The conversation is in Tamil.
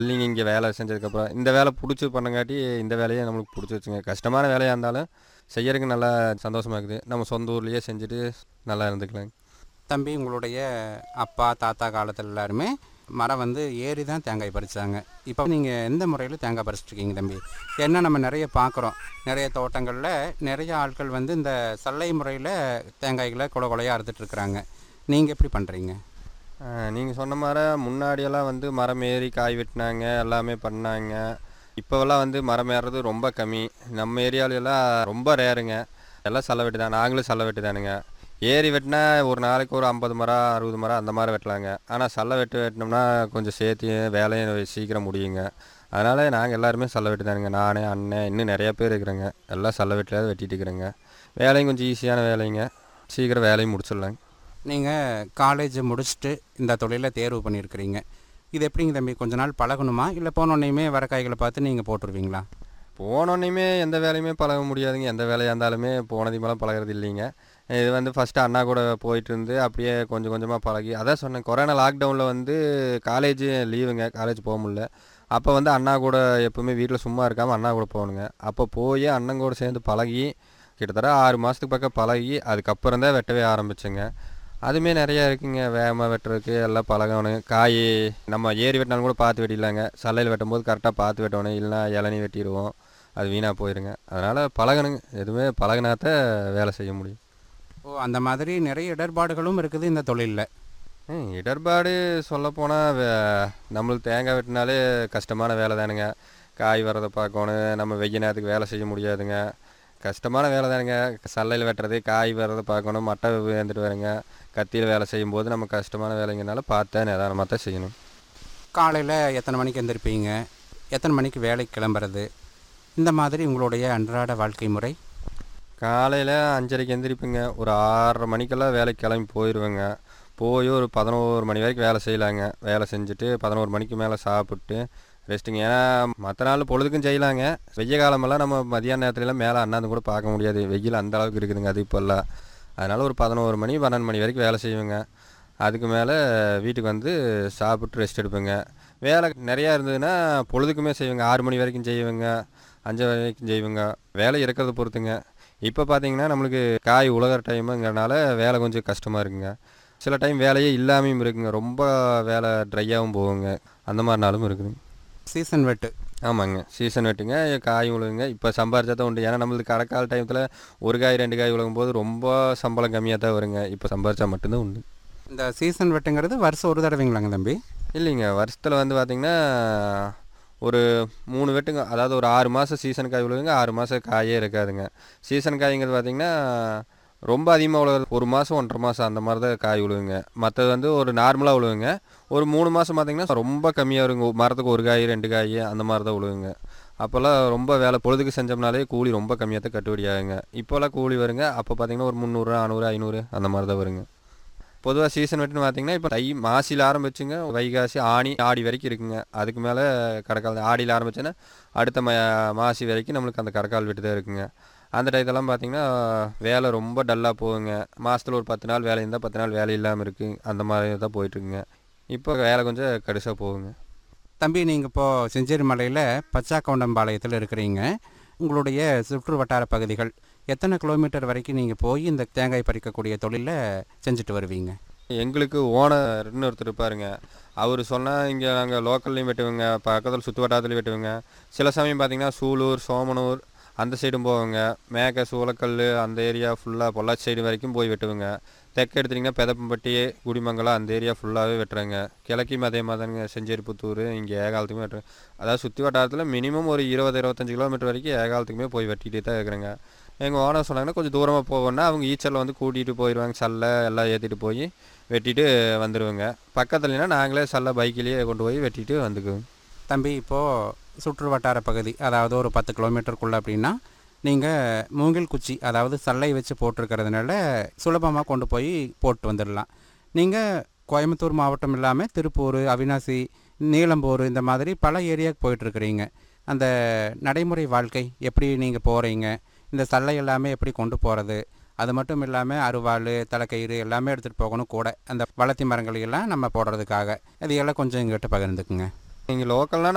இல்லைங்க இங்கே வேலை செஞ்சதுக்கப்புறம் இந்த வேலை பிடிச்சி பண்ணங்காட்டி இந்த வேலையே நம்மளுக்கு பிடிச்சி வச்சுங்க கஷ்டமான வேலையாக இருந்தாலும் செய்யறதுக்கு நல்லா சந்தோஷமா இருக்குது நம்ம சொந்த ஊர்லேயே செஞ்சுட்டு நல்லா இருந்துக்கலாங்க தம்பி உங்களுடைய அப்பா தாத்தா காலத்தில் எல்லாருமே மரம் வந்து ஏறி தான் தேங்காய் பறிச்சாங்க இப்போ நீங்கள் எந்த முறையில் தேங்காய் பறிச்சிட்ருக்கீங்க தம்பி ஏன்னா நம்ம நிறைய பார்க்குறோம் நிறைய தோட்டங்களில் நிறைய ஆட்கள் வந்து இந்த சல்லை முறையில் தேங்காய்களை கொலை கொலையாக அறுத்துட்ருக்குறாங்க நீங்கள் எப்படி பண்ணுறீங்க நீங்கள் சொன்ன மாதிரி முன்னாடியெல்லாம் வந்து மரம் ஏறி காய் வெட்டினாங்க எல்லாமே பண்ணாங்க இப்போவெல்லாம் வந்து மரம் ஏறுறது ரொம்ப கம்மி நம்ம ஏரியாவிலலாம் ரொம்ப ரேருங்க எல்லாம் சல்ல வெட்டி தான் நாங்களும் சல்ல வெட்டி தானுங்க ஏறி வெட்டினா ஒரு நாளைக்கு ஒரு ஐம்பது மரம் அறுபது மரம் அந்த மாதிரி வெட்டலாங்க ஆனால் சல்ல வெட்டு வெட்டினோம்னா கொஞ்சம் சேர்த்து வேலையும் சீக்கிரம் முடியுங்க அதனால் நாங்கள் எல்லாருமே சல்ல வெட்டி தானுங்க நான் அண்ணன் இன்னும் நிறைய பேர் இருக்கிறேங்க எல்லாம் சல்ல வெட்டில வெட்டிட்டு இருக்கிறேங்க வேலையும் கொஞ்சம் ஈஸியான வேலைங்க சீக்கிரம் வேலையும் முடிச்சிடலாங்க நீங்கள் காலேஜ் முடிச்சுட்டு இந்த தொழிலை தேர்வு பண்ணியிருக்கிறீங்க இது எப்படிங்க தம்பி கொஞ்ச நாள் பழகணுமா இல்லை போனோடனேயுமே வர காய்களை பார்த்து நீங்கள் போட்டுருவீங்களா போனோன்னையுமே எந்த வேலையுமே பழக முடியாதுங்க எந்த வேலையாக இருந்தாலுமே போனதையுமெல்லாம் பழகிறது இல்லைங்க இது வந்து ஃபஸ்ட்டு அண்ணா கூட போயிட்டு இருந்து அப்படியே கொஞ்சம் கொஞ்சமாக பழகி அதான் சொன்னேன் கொரோனா லாக்டவுனில் வந்து காலேஜ் லீவுங்க காலேஜ் போக முடியல அப்போ வந்து அண்ணா கூட எப்பவுமே வீட்டில் சும்மா இருக்காமல் அண்ணா கூட போகணுங்க அப்போ போய் அண்ணன் கூட சேர்ந்து பழகி கிட்டத்தட்ட ஆறு மாதத்துக்கு பக்கம் பழகி அதுக்கப்புறம் தான் வெட்டவே ஆரம்பிச்சேங்க அதுவுமே நிறையா இருக்குங்க வேகமாக வெட்டுறதுக்கு எல்லாம் பழகணும் காய் நம்ம ஏறி வெட்டினாலும் கூட பார்த்து வெட்டிடலாங்க சல்லையில் வெட்டும்போது கரெக்டாக பார்த்து வெட்டணும் இல்லைனா இளநீ வெட்டிடுவோம் அது வீணாக போயிருங்க அதனால் பழகணுங்க எதுவுமே பழகினாத்தான் வேலை செய்ய முடியும் ஓ அந்த மாதிரி நிறைய இடர்பாடுகளும் இருக்குது இந்த தொழிலில் ம், இடர்பாடு சொல்லப்போனால் நம்மளுக்கு தேங்காய் வெட்டினாலே கஷ்டமான வேலை தானுங்க காய் வரதை பார்க்கணும் நம்ம வெய்ய நேரத்துக்கு வேலை செய்ய முடியாதுங்க கஷ்டமான வேலை தானுங்க சல்லையில் வெட்டுறது காய் வரதை பார்க்கணும் மட்டை வந்துட்டு வருங்க கத்தியில் வேலை செய்யும்போது நம்ம கஷ்டமான வேலைங்கனால பார்த்தா நிதானமாக தான் செய்யணும் காலையில் எத்தனை மணிக்கு எந்திருப்பீங்க எத்தனை மணிக்கு வேலைக்கு கிளம்புறது இந்த மாதிரி உங்களுடைய அன்றாட வாழ்க்கை முறை காலையில் அஞ்சரைக்கு எந்திரிப்பேங்க ஒரு ஆறரை மணிக்கெல்லாம் வேலைக்கு கிளம்பி போயிடுவேங்க போய் ஒரு பதினோரு மணி வரைக்கும் வேலை செய்யலாங்க வேலை செஞ்சுட்டு பதினோரு மணிக்கு மேலே சாப்பிட்டு ரெஸ்ட்டுங்க ஏன்னா மற்ற நாள் பொழுதுக்கும் செய்யலாங்க வெய்ய காலமெல்லாம் நம்ம மதியான நேரத்துலலாம் மேலே அண்ணாந்து கூட பார்க்க முடியாது வெயில் அந்த அளவுக்கு இருக்குதுங்க அது இப்போல்லாம் அதனால் ஒரு பதினோரு மணி பன்னெண்டு மணி வரைக்கும் வேலை செய்வேங்க அதுக்கு மேலே வீட்டுக்கு வந்து சாப்பிட்டு ரெஸ்ட் எடுப்பேங்க வேலை நிறையா இருந்ததுன்னா பொழுதுக்குமே செய்வேங்க ஆறு மணி வரைக்கும் செய்வேங்க அஞ்சு வரைக்கும் செய்வேங்க வேலை இருக்கிறத பொறுத்துங்க இப்போ பார்த்தீங்கன்னா நம்மளுக்கு காய் உலகிற டைமுங்கிறனால வேலை கொஞ்சம் கஷ்டமாக இருக்குங்க சில டைம் வேலையே இல்லாமையும் இருக்குங்க ரொம்ப வேலை ட்ரையாகவும் போகுங்க அந்த மாதிரி நாளும் இருக்குதுங்க சீசன் வெட்டு ஆமாங்க சீசன் வெட்டுங்க காய் உழுகுங்க இப்போ சம்பாரிச்சா தான் உண்டு ஏன்னா நம்மளுக்கு கடைக்கால டைமத்தில் ஒரு காய் ரெண்டு காய் உழுகும் போது ரொம்ப சம்பளம் கம்மியாக தான் வருங்க இப்போ சம்பாரிச்சா மட்டும்தான் உண்டு இந்த சீசன் வெட்டுங்கிறது வருஷம் ஒரு தடவைங்களாங்க தம்பி இல்லைங்க வருஷத்தில் வந்து பார்த்திங்கன்னா ஒரு மூணு வெட்டுங்க அதாவது ஒரு ஆறு மாதம் சீசன் காய் விழுவுங்க ஆறு மாதம் காயே இருக்காதுங்க சீசன் காய்ங்கிறது பார்த்திங்கன்னா ரொம்ப அதிகமாக விழுவது ஒரு மாதம் ஒன்றரை மாதம் அந்த மாதிரி தான் காய் விழுவுங்க மற்றது வந்து ஒரு நார்மலாக விழுவுங்க ஒரு மூணு மாதம் பார்த்திங்கன்னா ரொம்ப கம்மியாக வருங்க மரத்துக்கு ஒரு காய் ரெண்டு காய் அந்த மாதிரி தான் விழுவுங்க அப்போல்லாம் ரொம்ப வேலை பொழுதுக்கு செஞ்சோம்னாலே கூலி ரொம்ப கம்மியாக தான் கட்டுப்படி ஆகுங்க இப்போல்லாம் கூலி வருங்க அப்போ பார்த்திங்கன்னா ஒரு முந்நூறு நானூறு ஐநூறு அந்த மாதிரி தான் வருங்க பொதுவாக சீசன் வெட்டுன்னு பார்த்தீங்கன்னா இப்போ தை மாசியில் ஆரம்பிச்சுங்க வைகாசி ஆனி ஆடி வரைக்கும் இருக்குங்க அதுக்கு மேலே கடக்கால் ஆடியில் ஆரம்பிச்சுன்னா அடுத்த ம மாசி வரைக்கும் நம்மளுக்கு அந்த கடக்கால் வெட்டு தான் இருக்குங்க அந்த டயத்தெல்லாம் பார்த்தீங்கன்னா வேலை ரொம்ப டல்லாக போகுங்க மாதத்தில் ஒரு பத்து நாள் வேலை இருந்தால் பத்து நாள் வேலை இல்லாமல் இருக்குது அந்த மாதிரி தான் போயிட்டுருக்குங்க இப்போ வேலை கொஞ்சம் கடுசாக போகுங்க தம்பி நீங்கள் இப்போது செஞ்சேரி மலையில் பச்சாக்கவுண்டம்பாளையத்தில் இருக்கிறீங்க உங்களுடைய சுற்று வட்டார பகுதிகள் எத்தனை கிலோமீட்டர் வரைக்கும் நீங்கள் போய் இந்த தேங்காய் பறிக்கக்கூடிய தொழிலை செஞ்சுட்டு வருவீங்க எங்களுக்கு ஓனர்னு ஒருத்தர் இருப்பாருங்க அவர் சொன்னால் இங்கே நாங்கள் லோக்கல்லையும் வெட்டுவோங்க பக்கத்தில் சுற்று வட்டாரத்துலையும் வெட்டுவோங்க சில சமயம் பார்த்தீங்கன்னா சூலூர் சோமனூர் அந்த சைடும் போவோங்க மேக்க சூளக்கல் அந்த ஏரியா ஃபுல்லாக பொள்ளாச்சி சைடு வரைக்கும் போய் வெட்டுவோங்க தெற்கு எடுத்திங்கன்னா பெதப்பம்பட்டி குடிமங்கலம் அந்த ஏரியா ஃபுல்லாகவே வெட்டுறாங்க கிழக்கையும் அதே மாதிரிங்க செஞ்சேரி புத்தூர் இங்கே ஏகாலத்துக்குமே வெட்டுறேன் அதாவது சுற்றி வட்டாரத்தில் மினிமம் ஒரு இருபது இருபத்தஞ்சி கிலோமீட்டர் வரைக்கும் ஏகாலத்துக்குமே போய் வெட்டிகிட்டே தான் இருக்கிறேங்க எங்கள் ஓனர் சொன்னாங்கன்னா கொஞ்சம் தூரமாக போவோன்னா அவங்க ஈச்சலில் வந்து கூட்டிகிட்டு போயிடுவாங்க சல்லை எல்லாம் ஏற்றிட்டு போய் வெட்டிட்டு வந்துடுவோங்க பக்கத்துலனா நாங்களே சல்லை பைக்கிலேயே கொண்டு போய் வெட்டிட்டு வந்துக்குவோங்க தம்பி இப்போது சுற்று வட்டார பகுதி அதாவது ஒரு பத்து கிலோமீட்டருக்குள்ளே அப்படின்னா நீங்கள் மூங்கில் குச்சி அதாவது சல்லை வச்சு போட்டிருக்கிறதுனால சுலபமாக கொண்டு போய் போட்டு வந்துடலாம் நீங்கள் கோயம்புத்தூர் மாவட்டம் இல்லாமல் திருப்பூர் அவினாசி நீலம்பூர் இந்த மாதிரி பல ஏரியாவுக்கு போயிட்டுருக்கிறீங்க அந்த நடைமுறை வாழ்க்கை எப்படி நீங்கள் போகிறீங்க இந்த சல்லை எல்லாமே எப்படி கொண்டு போகிறது அது மட்டும் இல்லாமல் அருவாள் தலைக்கயிறு எல்லாமே எடுத்துகிட்டு போகணும் கூட அந்த வளர்த்தி மரங்களை எல்லாம் நம்ம போடுறதுக்காக அது எல்லாம் கொஞ்சம் எங்கிட்ட பகிர்ந்துக்குங்க இங்கே லோக்கல்னால்